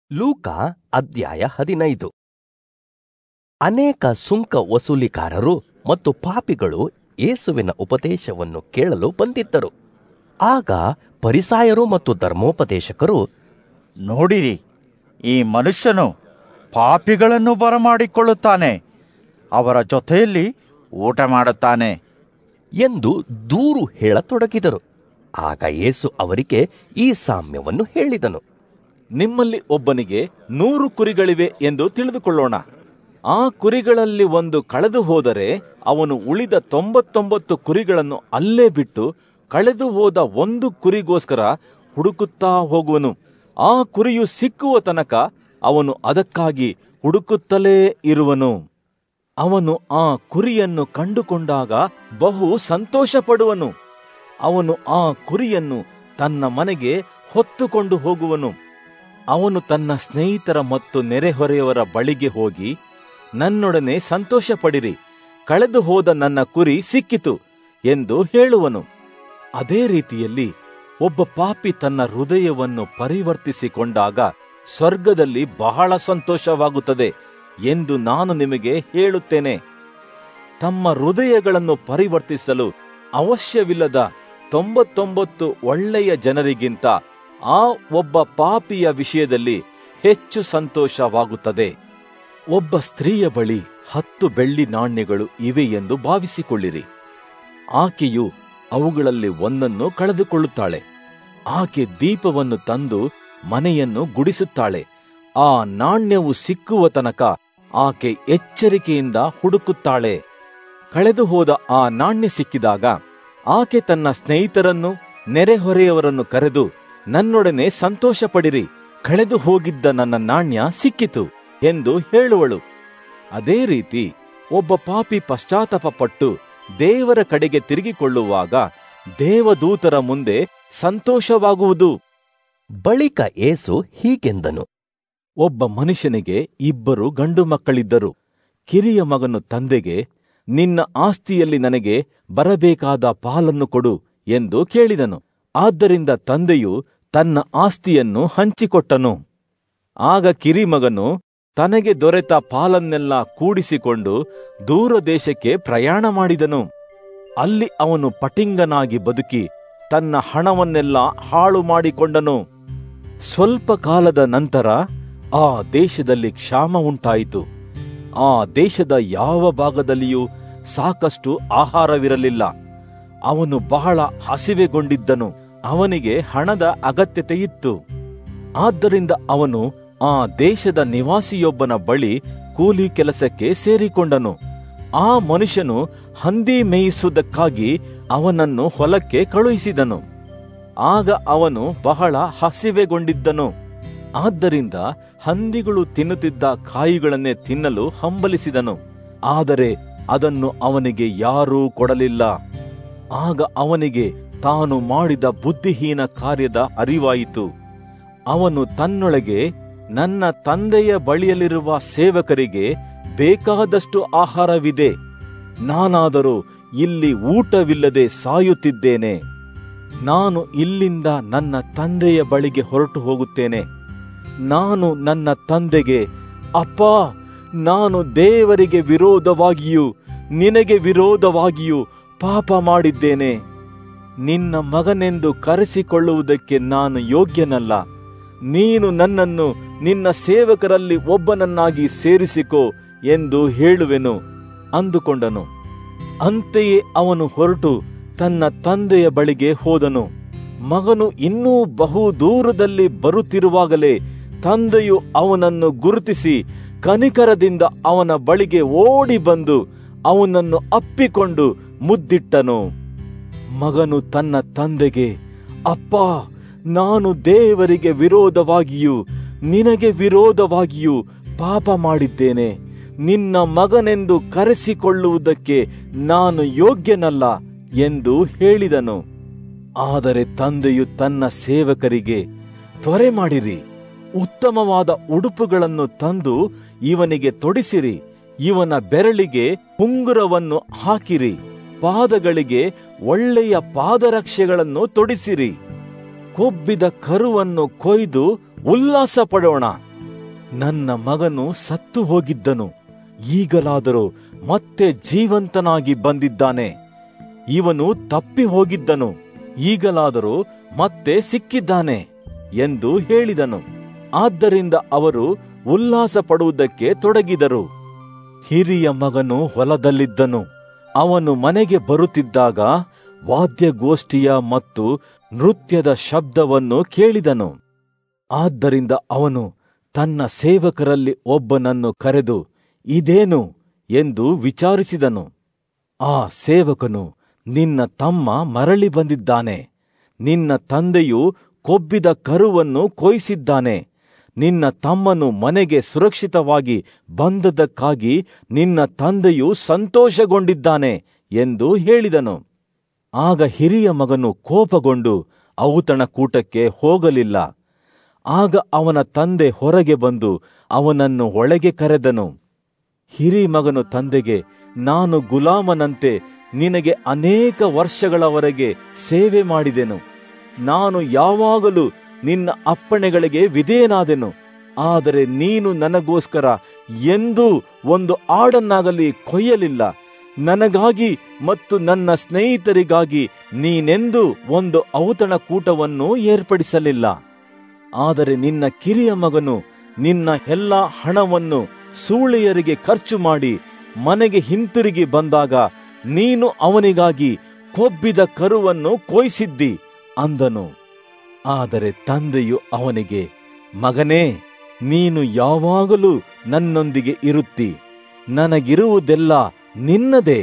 ಲೂಕ ಅಧ್ಯಾಯ ಹದಿನೈದು ಅನೇಕ ಸುಂಕ ವಸೂಲಿಕಾರರು ಮತ್ತು ಪಾಪಿಗಳು ಯೇಸುವಿನ ಉಪದೇಶವನ್ನು ಕೇಳಲು ಬಂದಿದ್ದರು ಆಗ ಪರಿಸಾಯರು ಮತ್ತು ಧರ್ಮೋಪದೇಶಕರು ನೋಡಿರಿ ಈ ಮನುಷ್ಯನು ಪಾಪಿಗಳನ್ನು ಬರಮಾಡಿಕೊಳ್ಳುತ್ತಾನೆ ಅವರ ಜೊತೆಯಲ್ಲಿ ಊಟ ಮಾಡುತ್ತಾನೆ ಎಂದು ದೂರು ಹೇಳತೊಡಗಿದರು ಆಗ ಯೇಸು ಅವರಿಗೆ ಈ ಸಾಮ್ಯವನ್ನು ಹೇಳಿದನು ನಿಮ್ಮಲ್ಲಿ ಒಬ್ಬನಿಗೆ ನೂರು ಕುರಿಗಳಿವೆ ಎಂದು ತಿಳಿದುಕೊಳ್ಳೋಣ ಆ ಕುರಿಗಳಲ್ಲಿ ಒಂದು ಕಳೆದು ಹೋದರೆ ಅವನು ಉಳಿದ ತೊಂಬತ್ತೊಂಬತ್ತು ಕುರಿಗಳನ್ನು ಅಲ್ಲೇ ಬಿಟ್ಟು ಕಳೆದು ಹೋದ ಒಂದು ಕುರಿಗೋಸ್ಕರ ಹುಡುಕುತ್ತಾ ಹೋಗುವನು ಆ ಕುರಿಯು ಸಿಕ್ಕುವ ತನಕ ಅವನು ಅದಕ್ಕಾಗಿ ಹುಡುಕುತ್ತಲೇ ಇರುವನು ಅವನು ಆ ಕುರಿಯನ್ನು ಕಂಡುಕೊಂಡಾಗ ಬಹು ಸಂತೋಷಪಡುವನು ಅವನು ಆ ಕುರಿಯನ್ನು ತನ್ನ ಮನೆಗೆ ಹೊತ್ತುಕೊಂಡು ಹೋಗುವನು ಅವನು ತನ್ನ ಸ್ನೇಹಿತರ ಮತ್ತು ನೆರೆಹೊರೆಯವರ ಬಳಿಗೆ ಹೋಗಿ ನನ್ನೊಡನೆ ಸಂತೋಷಪಡಿರಿ ಕಳೆದು ಹೋದ ನನ್ನ ಕುರಿ ಸಿಕ್ಕಿತು ಎಂದು ಹೇಳುವನು ಅದೇ ರೀತಿಯಲ್ಲಿ ಒಬ್ಬ ಪಾಪಿ ತನ್ನ ಹೃದಯವನ್ನು ಪರಿವರ್ತಿಸಿಕೊಂಡಾಗ ಸ್ವರ್ಗದಲ್ಲಿ ಬಹಳ ಸಂತೋಷವಾಗುತ್ತದೆ ಎಂದು ನಾನು ನಿಮಗೆ ಹೇಳುತ್ತೇನೆ ತಮ್ಮ ಹೃದಯಗಳನ್ನು ಪರಿವರ್ತಿಸಲು ಅವಶ್ಯವಿಲ್ಲದ ತೊಂಬತ್ತೊಂಬತ್ತು ಒಳ್ಳೆಯ ಜನರಿಗಿಂತ ಆ ಒಬ್ಬ ಪಾಪಿಯ ವಿಷಯದಲ್ಲಿ ಹೆಚ್ಚು ಸಂತೋಷವಾಗುತ್ತದೆ ಒಬ್ಬ ಸ್ತ್ರೀಯ ಬಳಿ ಹತ್ತು ಬೆಳ್ಳಿ ನಾಣ್ಯಗಳು ಇವೆ ಎಂದು ಭಾವಿಸಿಕೊಳ್ಳಿರಿ ಆಕೆಯು ಅವುಗಳಲ್ಲಿ ಒಂದನ್ನು ಕಳೆದುಕೊಳ್ಳುತ್ತಾಳೆ ಆಕೆ ದೀಪವನ್ನು ತಂದು ಮನೆಯನ್ನು ಗುಡಿಸುತ್ತಾಳೆ ಆ ನಾಣ್ಯವು ಸಿಕ್ಕುವ ತನಕ ಆಕೆ ಎಚ್ಚರಿಕೆಯಿಂದ ಹುಡುಕುತ್ತಾಳೆ ಕಳೆದು ಹೋದ ಆ ನಾಣ್ಯ ಸಿಕ್ಕಿದಾಗ ಆಕೆ ತನ್ನ ಸ್ನೇಹಿತರನ್ನು ನೆರೆಹೊರೆಯವರನ್ನು ಕರೆದು ನನ್ನೊಡನೆ ಸಂತೋಷಪಡಿರಿ ಕಳೆದು ಹೋಗಿದ್ದ ನನ್ನ ನಾಣ್ಯ ಸಿಕ್ಕಿತು ಎಂದು ಹೇಳುವಳು ಅದೇ ರೀತಿ ಒಬ್ಬ ಪಾಪಿ ಪಶ್ಚಾತ್ತಾಪಪಟ್ಟು ದೇವರ ಕಡೆಗೆ ತಿರುಗಿಕೊಳ್ಳುವಾಗ ದೇವದೂತರ ಮುಂದೆ ಸಂತೋಷವಾಗುವುದು ಬಳಿಕ ಏಸು ಹೀಗೆಂದನು ಒಬ್ಬ ಮನುಷ್ಯನಿಗೆ ಇಬ್ಬರು ಗಂಡು ಮಕ್ಕಳಿದ್ದರು ಕಿರಿಯ ಮಗನು ತಂದೆಗೆ ನಿನ್ನ ಆಸ್ತಿಯಲ್ಲಿ ನನಗೆ ಬರಬೇಕಾದ ಪಾಲನ್ನು ಕೊಡು ಎಂದು ಕೇಳಿದನು ಆದ್ದರಿಂದ ತಂದೆಯು ತನ್ನ ಆಸ್ತಿಯನ್ನು ಹಂಚಿಕೊಟ್ಟನು ಆಗ ಕಿರಿಮಗನು ತನಗೆ ದೊರೆತ ಪಾಲನ್ನೆಲ್ಲ ಕೂಡಿಸಿಕೊಂಡು ದೂರ ದೇಶಕ್ಕೆ ಪ್ರಯಾಣ ಮಾಡಿದನು ಅಲ್ಲಿ ಅವನು ಪಟಿಂಗನಾಗಿ ಬದುಕಿ ತನ್ನ ಹಣವನ್ನೆಲ್ಲ ಹಾಳು ಮಾಡಿಕೊಂಡನು ಸ್ವಲ್ಪ ಕಾಲದ ನಂತರ ಆ ದೇಶದಲ್ಲಿ ಕ್ಷಾಮ ಉಂಟಾಯಿತು ಆ ದೇಶದ ಯಾವ ಭಾಗದಲ್ಲಿಯೂ ಸಾಕಷ್ಟು ಆಹಾರವಿರಲಿಲ್ಲ ಅವನು ಬಹಳ ಹಸಿವೆಗೊಂಡಿದ್ದನು ಅವನಿಗೆ ಹಣದ ಅಗತ್ಯತೆ ಇತ್ತು ಆದ್ದರಿಂದ ಅವನು ಆ ದೇಶದ ನಿವಾಸಿಯೊಬ್ಬನ ಬಳಿ ಕೂಲಿ ಕೆಲಸಕ್ಕೆ ಸೇರಿಕೊಂಡನು ಆ ಮನುಷ್ಯನು ಹಂದಿ ಮೇಯಿಸುವುದಕ್ಕಾಗಿ ಅವನನ್ನು ಹೊಲಕ್ಕೆ ಕಳುಹಿಸಿದನು ಆಗ ಅವನು ಬಹಳ ಹಸಿವೆಗೊಂಡಿದ್ದನು ಆದ್ದರಿಂದ ಹಂದಿಗಳು ತಿನ್ನುತ್ತಿದ್ದ ಕಾಯಿಗಳನ್ನೇ ತಿನ್ನಲು ಹಂಬಲಿಸಿದನು ಆದರೆ ಅದನ್ನು ಅವನಿಗೆ ಯಾರೂ ಕೊಡಲಿಲ್ಲ ಆಗ ಅವನಿಗೆ ತಾನು ಮಾಡಿದ ಬುದ್ಧಿಹೀನ ಕಾರ್ಯದ ಅರಿವಾಯಿತು ಅವನು ತನ್ನೊಳಗೆ ನನ್ನ ತಂದೆಯ ಬಳಿಯಲ್ಲಿರುವ ಸೇವಕರಿಗೆ ಬೇಕಾದಷ್ಟು ಆಹಾರವಿದೆ ನಾನಾದರೂ ಇಲ್ಲಿ ಊಟವಿಲ್ಲದೆ ಸಾಯುತ್ತಿದ್ದೇನೆ ನಾನು ಇಲ್ಲಿಂದ ನನ್ನ ತಂದೆಯ ಬಳಿಗೆ ಹೊರಟು ಹೋಗುತ್ತೇನೆ ನಾನು ನನ್ನ ತಂದೆಗೆ ಅಪ್ಪ ನಾನು ದೇವರಿಗೆ ವಿರೋಧವಾಗಿಯೂ ನಿನಗೆ ವಿರೋಧವಾಗಿಯೂ ಪಾಪ ಮಾಡಿದ್ದೇನೆ ನಿನ್ನ ಮಗನೆಂದು ಕರೆಸಿಕೊಳ್ಳುವುದಕ್ಕೆ ನಾನು ಯೋಗ್ಯನಲ್ಲ ನೀನು ನನ್ನನ್ನು ನಿನ್ನ ಸೇವಕರಲ್ಲಿ ಒಬ್ಬನನ್ನಾಗಿ ಸೇರಿಸಿಕೋ ಎಂದು ಹೇಳುವೆನು ಅಂದುಕೊಂಡನು ಅಂತೆಯೇ ಅವನು ಹೊರಟು ತನ್ನ ತಂದೆಯ ಬಳಿಗೆ ಹೋದನು ಮಗನು ಇನ್ನೂ ಬಹು ದೂರದಲ್ಲಿ ಬರುತ್ತಿರುವಾಗಲೇ ತಂದೆಯು ಅವನನ್ನು ಗುರುತಿಸಿ ಕನಿಕರದಿಂದ ಅವನ ಬಳಿಗೆ ಓಡಿ ಬಂದು ಅವನನ್ನು ಅಪ್ಪಿಕೊಂಡು ಮುದ್ದಿಟ್ಟನು ಮಗನು ತನ್ನ ತಂದೆಗೆ ಅಪ್ಪ ನಾನು ದೇವರಿಗೆ ವಿರೋಧವಾಗಿಯೂ ನಿನಗೆ ವಿರೋಧವಾಗಿಯೂ ಪಾಪ ಮಾಡಿದ್ದೇನೆ ನಿನ್ನ ಮಗನೆಂದು ಕರೆಸಿಕೊಳ್ಳುವುದಕ್ಕೆ ನಾನು ಯೋಗ್ಯನಲ್ಲ ಎಂದು ಹೇಳಿದನು ಆದರೆ ತಂದೆಯು ತನ್ನ ಸೇವಕರಿಗೆ ತ್ವರೆ ಮಾಡಿರಿ ಉತ್ತಮವಾದ ಉಡುಪುಗಳನ್ನು ತಂದು ಇವನಿಗೆ ತೊಡಿಸಿರಿ ಇವನ ಬೆರಳಿಗೆ ಪುಂಗುರವನ್ನು ಹಾಕಿರಿ ಪಾದಗಳಿಗೆ ಒಳ್ಳೆಯ ಪಾದರಕ್ಷೆಗಳನ್ನು ತೊಡಿಸಿರಿ ಕೊಬ್ಬಿದ ಕರುವನ್ನು ಕೊಯ್ದು ಉಲ್ಲಾಸ ಪಡೋಣ ನನ್ನ ಮಗನು ಸತ್ತು ಹೋಗಿದ್ದನು ಈಗಲಾದರೂ ಮತ್ತೆ ಜೀವಂತನಾಗಿ ಬಂದಿದ್ದಾನೆ ಇವನು ತಪ್ಪಿ ಹೋಗಿದ್ದನು ಈಗಲಾದರೂ ಮತ್ತೆ ಸಿಕ್ಕಿದ್ದಾನೆ ಎಂದು ಹೇಳಿದನು ಆದ್ದರಿಂದ ಅವರು ಉಲ್ಲಾಸ ಪಡುವುದಕ್ಕೆ ತೊಡಗಿದರು ಹಿರಿಯ ಮಗನು ಹೊಲದಲ್ಲಿದ್ದನು ಅವನು ಮನೆಗೆ ಬರುತ್ತಿದ್ದಾಗ ವಾದ್ಯಗೋಷ್ಠಿಯ ಮತ್ತು ನೃತ್ಯದ ಶಬ್ದವನ್ನು ಕೇಳಿದನು ಆದ್ದರಿಂದ ಅವನು ತನ್ನ ಸೇವಕರಲ್ಲಿ ಒಬ್ಬನನ್ನು ಕರೆದು ಇದೇನು ಎಂದು ವಿಚಾರಿಸಿದನು ಆ ಸೇವಕನು ನಿನ್ನ ತಮ್ಮ ಮರಳಿ ಬಂದಿದ್ದಾನೆ ನಿನ್ನ ತಂದೆಯು ಕೊಬ್ಬಿದ ಕರುವನ್ನು ಕೊಯ್ಸಿದ್ದಾನೆ ನಿನ್ನ ತಮ್ಮನು ಮನೆಗೆ ಸುರಕ್ಷಿತವಾಗಿ ಬಂದದಕ್ಕಾಗಿ ನಿನ್ನ ತಂದೆಯು ಸಂತೋಷಗೊಂಡಿದ್ದಾನೆ ಎಂದು ಹೇಳಿದನು ಆಗ ಹಿರಿಯ ಮಗನು ಕೋಪಗೊಂಡು ಔತಣ ಕೂಟಕ್ಕೆ ಹೋಗಲಿಲ್ಲ ಆಗ ಅವನ ತಂದೆ ಹೊರಗೆ ಬಂದು ಅವನನ್ನು ಒಳಗೆ ಕರೆದನು ಹಿರಿ ಮಗನು ತಂದೆಗೆ ನಾನು ಗುಲಾಮನಂತೆ ನಿನಗೆ ಅನೇಕ ವರ್ಷಗಳವರೆಗೆ ಸೇವೆ ಮಾಡಿದೆನು ನಾನು ಯಾವಾಗಲೂ ನಿನ್ನ ಅಪ್ಪಣೆಗಳಿಗೆ ವಿಧೇಯನಾದೆನು ಆದರೆ ನೀನು ನನಗೋಸ್ಕರ ಎಂದೂ ಒಂದು ಆಡನ್ನಾಗಲಿ ಕೊಯ್ಯಲಿಲ್ಲ ನನಗಾಗಿ ಮತ್ತು ನನ್ನ ಸ್ನೇಹಿತರಿಗಾಗಿ ನೀನೆಂದೂ ಒಂದು ಔತಣ ಕೂಟವನ್ನು ಏರ್ಪಡಿಸಲಿಲ್ಲ ಆದರೆ ನಿನ್ನ ಕಿರಿಯ ಮಗನು ನಿನ್ನ ಎಲ್ಲ ಹಣವನ್ನು ಸೂಳೆಯರಿಗೆ ಖರ್ಚು ಮಾಡಿ ಮನೆಗೆ ಹಿಂತಿರುಗಿ ಬಂದಾಗ ನೀನು ಅವನಿಗಾಗಿ ಕೊಬ್ಬಿದ ಕರುವನ್ನು ಕೊಯ್ಸಿದ್ದಿ ಅಂದನು ಆದರೆ ತಂದೆಯು ಅವನಿಗೆ ಮಗನೇ ನೀನು ಯಾವಾಗಲೂ ನನ್ನೊಂದಿಗೆ ಇರುತ್ತಿ ನನಗಿರುವುದೆಲ್ಲ ನಿನ್ನದೇ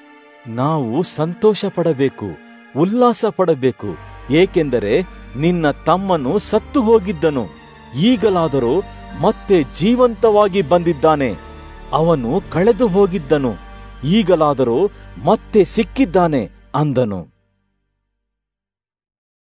ನಾವು ಸಂತೋಷ ಪಡಬೇಕು ಉಲ್ಲಾಸ ಪಡಬೇಕು ಏಕೆಂದರೆ ನಿನ್ನ ತಮ್ಮನು ಸತ್ತು ಹೋಗಿದ್ದನು ಈಗಲಾದರೂ ಮತ್ತೆ ಜೀವಂತವಾಗಿ ಬಂದಿದ್ದಾನೆ ಅವನು ಕಳೆದು ಹೋಗಿದ್ದನು ಈಗಲಾದರೂ ಮತ್ತೆ ಸಿಕ್ಕಿದ್ದಾನೆ ಅಂದನು